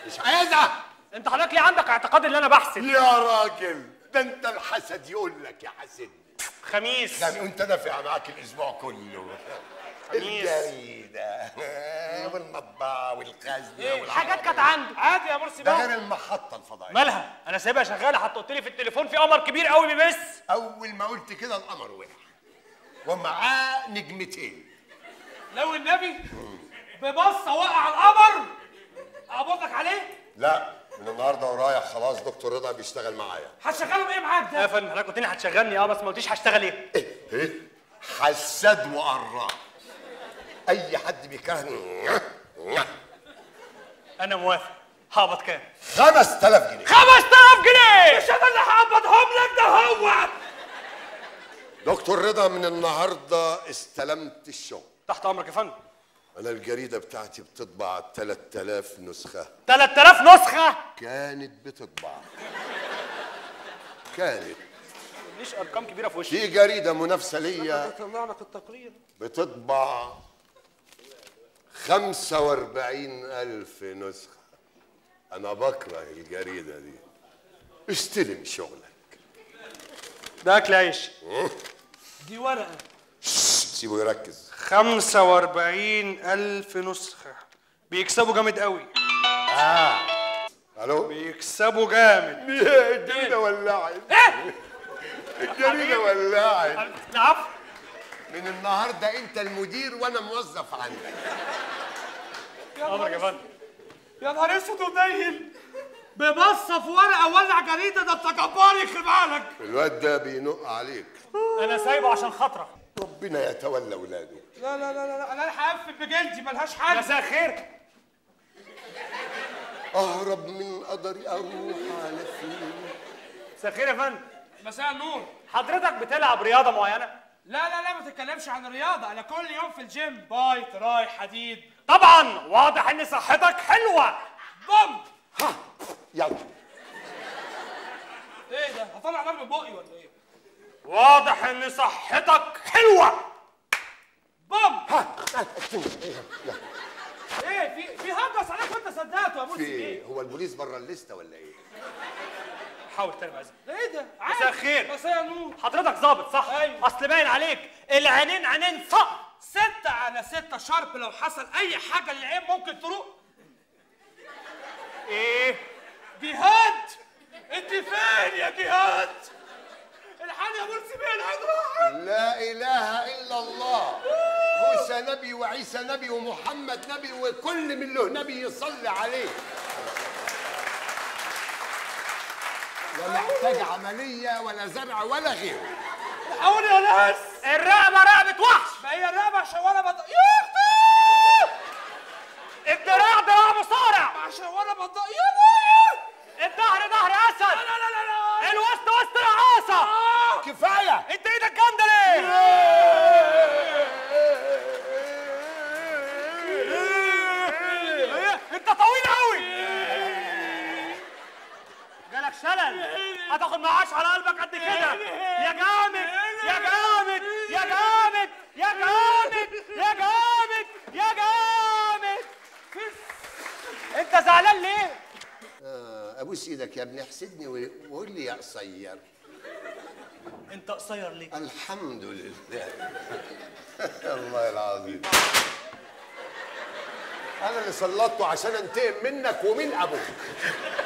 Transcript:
مش عايزها انت حضرتك ليه عندك اعتقاد ان انا بحسد يا راجل ده انت الحسد يقول لك يا حسد خميس ده انت نافع معاك الاسبوع كله خميس. الجريدة والمطبعة والخزنة ايه والعربية. حاجات كانت عنده عادي يا مرسي ده بقى غير المحطة الفضائية مالها انا سايبها شغاله حتى قلت لي في التليفون في قمر كبير قوي بيبث أول ما قلت كده القمر وقع ومعاه نجمتين لو النبي ببصه وقع القمر اقبضك عليه لا من النهارده ورايح خلاص دكتور رضا بيشتغل معايا هتشغله بايه معاك ده؟ يا فندم حضرتك قلت لي هتشغلني اه بس ما قلتيش هشتغل ايه؟ ايه حساد وقراء اي حد بيكرهني انا موافق هقبض كام؟ 5000 جنيه 5000 جنيه مش انا اللي هقبضهم لك ده هو دكتور رضا من النهارده استلمت الشغل تحت امرك يا فندم انا الجريده بتاعتي بتطبع 3000 نسخه 3000 نسخه كانت بتطبع كانت ليش ارقام كبيره في وشي في جريده منافسه ليا طلع لك التقرير بتطبع 45000 نسخه انا بكره الجريده دي استلم شغلك ده اكل عيش دي ورقه سيبه يركز 45000 نسخه بيكسبوا جامد قوي الو بيكسبوا جامد الجريده ولعت الجريده ولعت نعم من النهارده انت المدير وانا موظف عندك امرك يا فندم يا نهار اسود ومنيل ببصه في ورقه ولع جريده ده انت جبار يخرب بالك الواد ده بينق عليك انا سايبه عشان خاطرك ربنا يتولى اولاده لا لا لا لا انا هقفل بجلدي ملهاش حل مساء الخير اهرب من قدري اروح على فين مساء الخير يا فندم مساء النور حضرتك بتلعب رياضه معينه لا لا لا ما تتكلمش عن الرياضة أنا كل يوم في الجيم باي تراي حديد طبعا واضح ان صحتك حلوه بوم يلا إيه ده هطلع نار من بقي ولا إيه؟ واضح ان صحتك حلوه بوم إيه في في هجس عليك وأنت صدقته يا في مرسي ايه إيه؟ هو البوليس بره الليسته ولا ايه حاول تاني بس ده إيه ده؟ مساء الخير مساء النور حضرتك ظابط صح أيوة. اصل باين عليك العينين عينين صق ستة على ستة شرب لو حصل أي حاجة للعين ممكن تروق ايه جهاد أنت فين يا جهاد؟ الحال يا مرسي بيه العين راحت لا اله الا الله موسى نبي وعيسى نبي ومحمد نبي وكل من له نبي يصلي عليه لا محتاج عمليه ولا زرع ولا غيره حاول يا ناس الرقبه رقبه وحش ما هي الرقبة عشان وأنا بض يا أختي الدراع دراع مصارع عشان وأنا بض يا أبويا الظهر ظهر اسد لا لا لا لا الوسط وسط رقاصه كفايه انت ايدك جامده ليه إيه؟ انت طويل قوي جالك شلل هتاخد معاش على قلبك قد كده يا جامد يا جامد يا جامد يا جامد يا جامد يا جامد انت زعلان ليه آه، ابوس ايدك يا ابني احسدني وقول لي يا قصير انت قصير ليه الحمد لله الله العظيم انا اللي سلطته عشان انتقم منك ومن ابوك